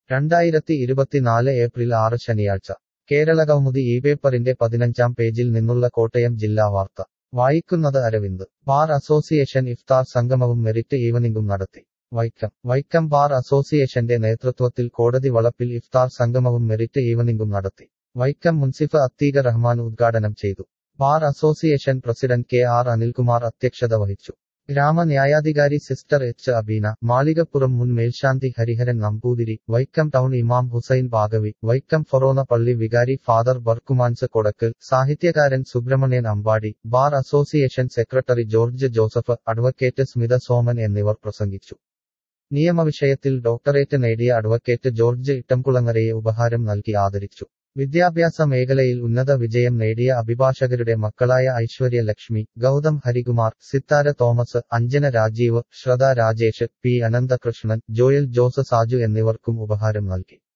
രണ്ടായിരത്തി ഇരുപത്തിനാല് ഏപ്രിൽ ആറ് ശനിയാഴ്ച കേരളകൗമുദി ഈ പേപ്പറിന്റെ പതിനഞ്ചാം പേജിൽ നിന്നുള്ള കോട്ടയം ജില്ലാ വാർത്ത വായിക്കുന്നത് അരവിന്ദ് ബാർ അസോസിയേഷൻ ഇഫ്താർ സംഗമവും മെറിറ്റ് ഈവനിംഗും നടത്തി വൈക്കം വൈക്കം ബാർ അസോസിയേഷന്റെ നേതൃത്വത്തിൽ കോടതി വളപ്പിൽ ഇഫ്താർ സംഗമവും മെറിറ്റ് ഈവനിംഗും നടത്തി വൈക്കം മുൻസിഫ് അത്തീക റഹ്മാൻ ഉദ്ഘാടനം ചെയ്തു bar association president K R Anilkumar അധ്യക്ഷത വഹിച്ചു ഗ്രാമ ന്യായാധികാരി സിസ്റ്റർ എച്ച് അബീന മാളികപ്പുറം മുൻ മേൽശാന്തി ഹരിഹരൻ നമ്പൂതിരി വൈക്കം ടൗൺ ഇമാം ഹുസൈൻ ബാഗവി വൈക്കം ഫൊറോന പള്ളി വികാരി ഫാദർ ബർക്കുമാൻസ് കൊടക്കൽ സാഹിത്യകാരൻ Subramanian Ambadi bar association secretary George Joseph advocate Smitha Soman എന്നിവർ പ്രസംഗിച്ചു നിയമവിഷയത്തിൽ ഡോക്ടറേറ്റ് നേടിയ അഡ്വക്കേറ്റ് ജോർജ് ഇട്ടംകുളങ്ങരയെ ഉപഹാരം നൽകി ആദരിച്ചു വിദ്യാഭ്യാസ മേഖലയിൽ ഉന്നത വിജയം നേടിയ അഭിഭാഷകരുടെ മക്കളായ Aishwarya Lakshmi Gautham Harikumar Sithara Thomas Anjana Rajeev Shraddha Rajesh P Ananthakrishnan Joel Jose Saju എന്നിവർക്കും ഉപഹാരം നൽകി